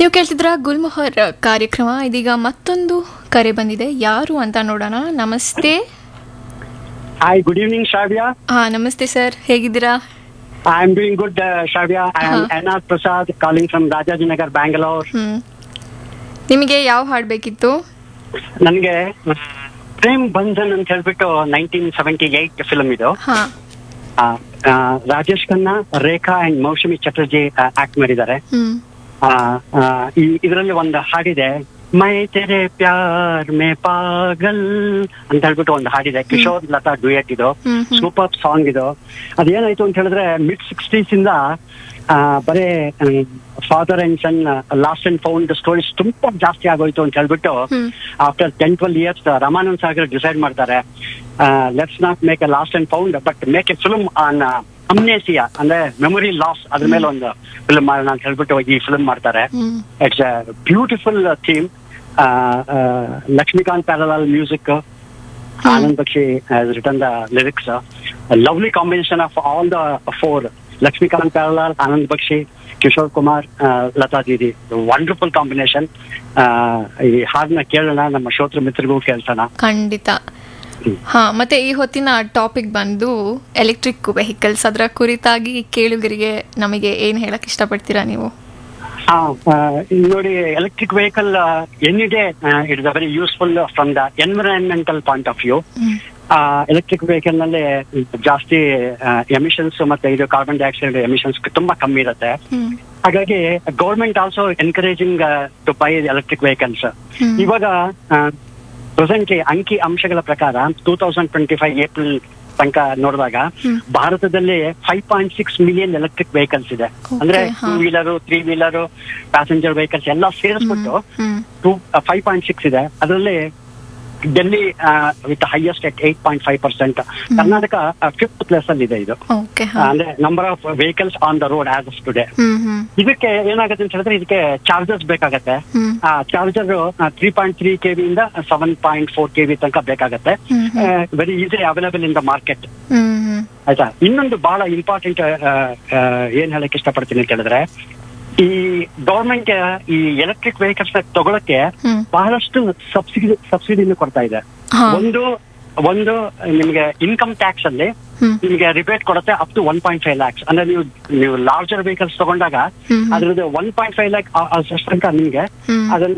ನೀವು ಕೇಳ್ತಿದ್ರ ಗುಲ್ಮೊಹರ್ ಕಾರ್ಯಕ್ರಮ ಇದೀಗ ಮತ್ತೊಂದು ಕರೆ ಬಂದಿದೆ ಯಾರು ಅಂತ ನೋಡೋಣ ನಮಸ್ತೆ ಹಾಯ್ ಗುಡ್ ಈವ್ನಿಂಗ್ ಶಾವ್ಯ ಹಾ ನಮಸ್ತೆ ಸರ್ ಹೇಗಿದ್ದೀರಾ I am doing good Shavya I am ಹಾ. N R Prasad calling from Rajajinagar Bangalore hmm ನಿಮಗೆ ಯಾವ ಹಾಡು ಬೇಕಿತ್ತು ನನಗೆ ಪ್ರೇಮ್ ಬಂಧನ್ ಅಂತ ಹೇಳ್ಬಿಟ್ಟು ನೈನ್ಟೀನ್ ಸೆವೆಂಟಿ ಏಟ್ ಫಿಲ್ಮ್ ಇದು ಹಾ ಆ, ಆ, ರಾಜೇಶ್ ಖನ್ನಾ ರೇಖಾ ಅಂಡ್ ಮೌಸಮಿ ಚಟರ್ಜಿ ಆಕ್ಟ್ ಮಾಡಿದ್ದಾರೆ ಹ್ಮ್ ಆ, ಆ, ಈ ಇದರಲ್ಲಿ ಒಂದು ಹಾಡಿದೆ ಮೈ ತೆರೆ ಪ್ಯಾರ್ ಮೇ ಪಾಗಲ್ ಅಂತ ಹೇಳ್ಬಿಟ್ಟು ಒಂದು ಹಾಡಿದೆ ಕಿಶೋರ್ ಲತಾ ಡುಯೆಟ್ ಇದು ಹ್ಮ್ ಹ್ಮ್ ಸೂಪರ್ ಸಾಂಗ್ ಇದು ಅದೇನಾಯ್ತು ಅಂತ ಹೇಳಿದ್ರೆ ಮಿಡ್ ಸಿಕ್ಸ್ಟೀಸ್ ಇಂದ ಆ, ಬರೇ father and son lost and found stories ತುಂಬಾ ಜಾಸ್ತಿ ಆಗೋಯ್ತು ಅಂತ ಹೇಳ್ಬಿಟ್ಟು hmm after ten twelve years Ramanand Sagar decide ಮಾಡ್ತಾರೆ let's not make a lost and found but make a film on amnesia ಅಂದ್ರೆ ಮೆಮೊರಿ ಲಾಸ್ ಅದ್ರ ಮೇಲೆ ಒಂದು ಫಿಲ್ಮ್ ಮಾಡೋಣ ಅಂತ ಹೇಳ್ಬಿಟ್ಟು ಈ ಫಿಲ್ಮ್ ಮಾಡ್ತಾರೆ hmm it's a beautiful theme Laxmikant Pyarelal music Anand Bakshi written the lyrics lovely combination of all the four Laxmikant Pyarelal Anand Bakshi Kishore Kumar ಆ, ಲತಾ ದೀದಿ ವಂಡರ್ಫುಲ್ ಕಾಂಬಿನೇಷನ್ ಈ ಹಾಡನ್ನ ಕೇಳೋಣ ನಮ್ಮ ಶ್ರೋತೃ ಮಿತ್ರರಿಗೂ ಕೇಳ್ಸೋಣ ಖಂಡಿತ ಹ್ಮ್. ಹಾ ಮತ್ತೆ ಈ ಹೊತ್ತಿನ ಟಾಪಿಕ್ ಬಂದು ಎಲೆಕ್ಟ್ರಿಕ್ ವೆಹಿಕಲ್ಸ್ ಅದರ ಕುರಿತಾಗಿ ಕೇಳುಗರಿಗೆ ನಮಗೆ ಏನ್ ಹೇಳಕ್ ಇಷ್ಟಪಡ್ತೀರಾ ನೀವು ಹಾ ಆ, ಇಲ್ಲಿ ನೋಡಿ electric vehicle any day it's a very useful from the environmental point of view hmm electric vehicle ನಲ್ಲಿ ಜಾಸ್ತಿ ಎಮಿಷನ್ಸ್ ಮತ್ತೆ ಇದು ಕಾರ್ಬನ್ ಡೈಆಕ್ಸೈಡ್ ಎಮಿಷನ್ಸ್ ತುಂಬಾ ಕಮ್ಮಿ ಇರುತ್ತೆ ಹ್ಮ್ ಹಾಗಾಗಿ government also encouraging to buy electric vehicles hmm. ಇವಾಗ ಪ್ರೆಸೆಂಟ್ಲಿ ಅಂಕಿ ಅಂಶಗಳ ಪ್ರಕಾರ two thousand twenty five April ತನಕ ನೋಡಿದಾಗ ಹ್ಮ್. ಭಾರತದಲ್ಲಿ five point six million electric vehicles ಇದೆ Okay, ಅಂದ್ರೆ ಹಾ. Two wheeler three wheeler passenger vehicles ಎಲ್ಲ ಸೇರಿಸ್ಬಿಟ್ಟು ಹ್ಮ್ ಟೂ ಫೈವ್ ಪಾಯಿಂಟ್ ಸಿಕ್ಸ್ ಇದೆ ಅದರಲ್ಲಿ Delhi with highest at eight point five percent Karnataka fifth place ಅಲ್ಲಿ ಇದೆ ಇದು ಓಕೆ ಆ, ಅಂದ್ರೆ number of vehicles on the road as of today hmm hmm ಇದಕ್ಕೆ ಏನಾಗುತ್ತೆ ಅಂತ ಹೇಳಿದ್ರೆ ಇದಕ್ಕೆ ಚಾರ್ಜರ್ಸ್ ಬೇಕಾಗತ್ತೆ ಹ್ಮ್ ಆ charger three point three K ಇಂದ seven point four K V ತನಕ ಬೇಕಾಗತ್ತೆ hmm hmm very easy available in the market hmm hmm ಆಯ್ತಾ ಇನ್ನೊಂದು ಬಹಳ ಇಂಪಾರ್ಟೆಂಟ್ ಏನ್ ಹೇಳಕ್ ಇಷ್ಟಪಡ್ತೀನಿ ಅಂತ ಹೇಳಿದ್ರೆ ಈ ಗೌರ್ಮೆಂಟ್ ಈ ಎಲೆಕ್ಟ್ರಿಕ್ ವೆಹಿಕಲ್ಸ್ ತಗೊಳಕ್ಕೆ ಹ್ಮ್ ಬಹಳಷ್ಟು ಸಬ್ಸಿಡಿ ಸಬ್ಸಿಡಿನ ಕೊಡ್ತಾ ಇದೆ ಹಾ ಒಂದು ಒಂದು ನಿಮಗೆ ಇನ್ಕಮ್ ಟ್ಯಾಕ್ಸ್ ಅಲ್ಲಿ ಹ್ಮ್ ನಿಮಗೆ ರಿಬೇಟ್ ಕೊಡುತ್ತೆ up to one point five lakhs ಅಂದ್ರೆ ನೀವು ನೀವು ಲಾರ್ಜರ್ ವೆಹಿಕಲ್ಸ್ ತಗೊಂಡಾಗ ಹ್ಮ್ ಹ್ಮ್ ಅದ್ರದ್ದು ಒನ್ ಪಾಯಿಂಟ್ ಫೈವ್ ಲ್ಯಾಕ್ ಅಷ್ಟು ತನಕ ನಿಮ್ಗೆ ಹ್ಮ್ ಅದನ್ನ